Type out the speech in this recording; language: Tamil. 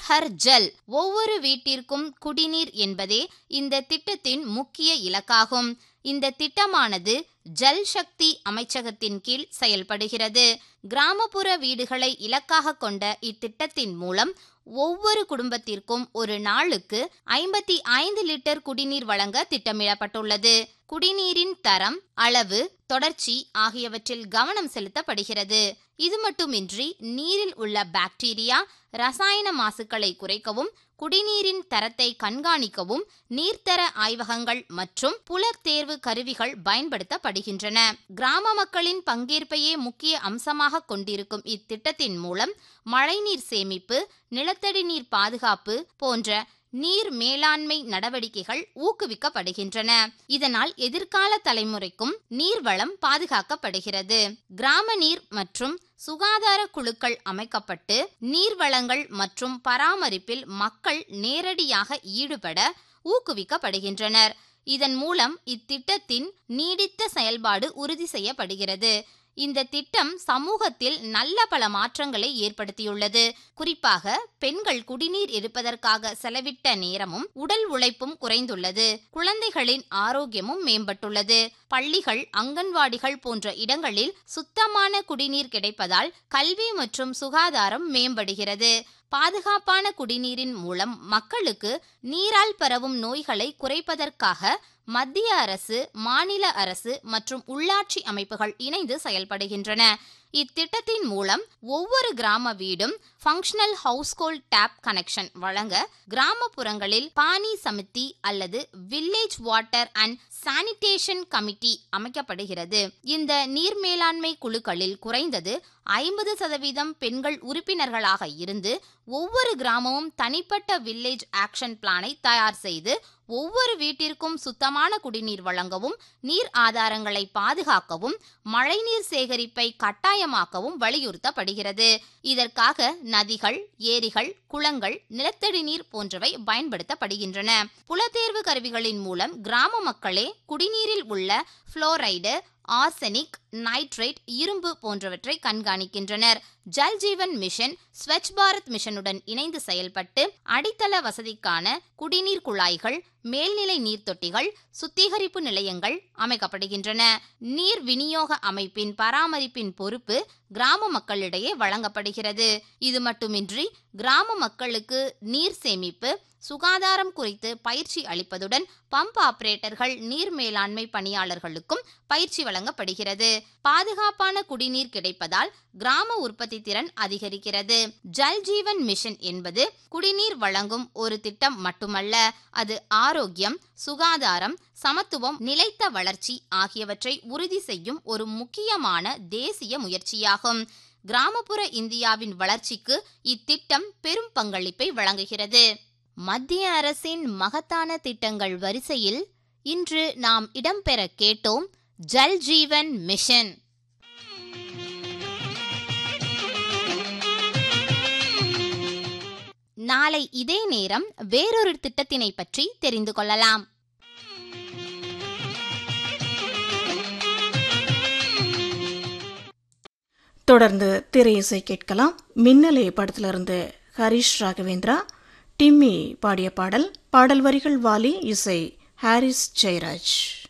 ஹர் ஜல் ஒவ்வொரு வீட்டிற்கும் குடிநீர் என்பதே இந்த திட்டத்தின் முக்கிய இலக்காகும் இந்த திட்டமானது ஜல் சக்தி அமைச்சகத்தின் கீழ் செயல்படுகிறது கிராமப்புற வீடுகளை இலக்காக கொண்ட இத்திட்டத்தின் மூலம் ஒவ்வொரு குடும்பத்திற்கும் ஒரு நாளுக்கு ஐம்பத்தி ஐந்து லிட்டர் குடிநீர் வழங்க திட்டமிடப்பட்டுள்ளது குடிநீரின் தரம் அளவு தொடர்ச்சி ஆகியவற்றில் கவனம் செலுத்தப்படுகிறது இது மட்டுமின்றி நீரில் உள்ள பாக்டீரியா ரசாயன மாசுக்களை குறைக்கவும் குடிநீரின் தரத்தை கண்காணிக்கவும் நீர்த்தர ஆய்வகங்கள் மற்றும் புலர் தேர்வு கருவிகள் பயன்படுத்தப்படுகின்றன கிராம மக்களின் பங்கேற்பையே முக்கிய அம்சமாக கொண்டிருக்கும் இத்திட்டத்தின் மூலம் மழைநீர் சேமிப்பு நிலத்தடி நீர் பாதுகாப்பு போன்ற நீர் மேலாண்மை நடவடிக்கைகள் ஊக்குவிக்கப்படுகின்றன இதனால் எதிர்கால தலைமுறைக்கும் நீர்வளம் பாதுகாக்கப்படுகிறது கிராம நீர் மற்றும் சுகாதார குழுக்கள் அமைக்கப்பட்டு நீர்வளங்கள் மற்றும் பராமரிப்பில் மக்கள் நேரடியாக ஈடுபட ஊக்குவிக்கப்படுகின்றனர் இதன் மூலம் இத்திட்டத்தின் நீடித்த செயல்பாடு உறுதி செய்யப்படுகிறது இந்த திட்டம் சமூகத்தில் நல்ல பல மாற்றங்களை ஏற்படுத்தியுள்ளது குறிப்பாக பெண்கள் குடிநீர் எடுப்பதற்காக செலவிட்ட நேரமும் உடல் உழைப்பும் குறைந்துள்ளது குழந்தைகளின் ஆரோக்கியமும் மேம்பட்டுள்ளது பள்ளிகள் அங்கன்வாடிகள் போன்ற இடங்களில் சுத்தமான குடிநீர் கிடைப்பதால் கல்வி மற்றும் சுகாதாரம் மேம்படுகிறது பாதுகாப்பான குடிநீரின் மூலம் மக்களுக்கு நீரால் பரவும் நோய்களை குறைப்பதற்காக மத்திய அரசு மாநில அரசு மற்றும் உள்ளாட்சி அமைப்புகள் இணைந்து செயல்படுகின்றன இத்திட்டத்தின் மூலம் ஒவ்வொரு கிராம வீடும் ஃபங்க்ஷனல் ஹவுஸ்ஹோல்ட் டேப் கனெக்ஷன் வழங்க கிராமப்புறங்களில் பானி சமிதி அல்லது village water and sanitation committee அமைக்கப்படுகிறது இந்த நீர் மேலாண்மை குழுக்களில் குறைந்தது ஐம்பது சதவீதம் பெண்கள் உறுப்பினர்களாக இருந்து ஒவ்வொரு கிராமமும் தனிப்பட்ட வில்லேஜ் ஆக்ஷன் பிளானை தயார் செய்து ஒவ்வொரு வீட்டிற்கும் சுத்தமான குடிநீர் வழங்கவும் நீர் ஆதாரங்களை பாதுகாக்கவும் மழைநீர் சேகரிப்பை கட்டாயமாக்கவும் வலியுறுத்தப்படுகிறது இதற்காக நதிகள் ஏரிகள் குளங்கள் நிலத்தடி நீர் போன்றவை பயன்படுத்தப்படுகின்றன புலத்தேர்வு கருவிகளின் மூலம் கிராம மக்களே குடிநீரில் உள்ள புளோரைடு ஆர்செனிக் நைட்ரேட் இரும்பு போன்றவற்றை கண்காணிக்கின்றனர் ஜல் ஜீவன் மிஷன் ஸ்வச் பாரத் மிஷனுடன் இணைந்து செயல்பட்டு அடித்தள வசதிக்கான குடிநீர் குழாய்கள் மேல்நிலை நீர்த்தொட்டிகள் சுத்திகரிப்பு நிலையங்கள் அமைக்கப்படுகின்றன நீர் விநியோக அமைப்பின் பராமரிப்பின் பொறுப்பு கிராம மக்களிடையே வழங்கப்படுகிறது இது மட்டுமின்றி கிராம மக்களுக்கு நீர் சேமிப்பு சுகாதாரம் குறித்து பயிற்சி அளிப்பதுடன் பம்ப் ஆபரேட்டர்கள் நீர் மேலாண்மை பணியாளர்களுக்கும் பயிற்சி வழங்கப்படுகிறது பாதுகாப்பான குடிநீர் கிடைப்பதால் கிராம உற்பத்தி திறன் அதிகரிக்கிறது ஜல் ஜீவன் மிஷன் என்பது குடிநீர் வழங்கும் ஒரு திட்டம் மட்டுமல்ல அது ஆரோக்கியம் சுகாதாரம் சமத்துவம் நிலைத்த வளர்ச்சி ஆகியவற்றை உறுதி செய்யும் ஒரு முக்கியமான தேசிய முயற்சியாகும் கிராமப்புற இந்தியாவின் வளர்ச்சிக்கு இத்திட்டம் பெரும் பங்களிப்பை வழங்குகிறது மத்திய அரசின் மகத்தான திட்டங்கள் வரிசையில் இன்று நாம் இடம்பெற கேட்டோம் ஜல் ஜீவன் மிஷன் நாளை இதே நேரம் வேறொரு திட்டத்தினை பற்றி தெரிந்து கொள்ளலாம் தொடர்ந்து திரை இசை கேட்கலாம் மின்னலே படத்திலிருந்து ஹரிஷ் ராகவேந்திரா டிம்மி பாடிய பாடல் பாடல் வரிகள் வாலி இசை ஹாரிஸ் ஜெயராஜ்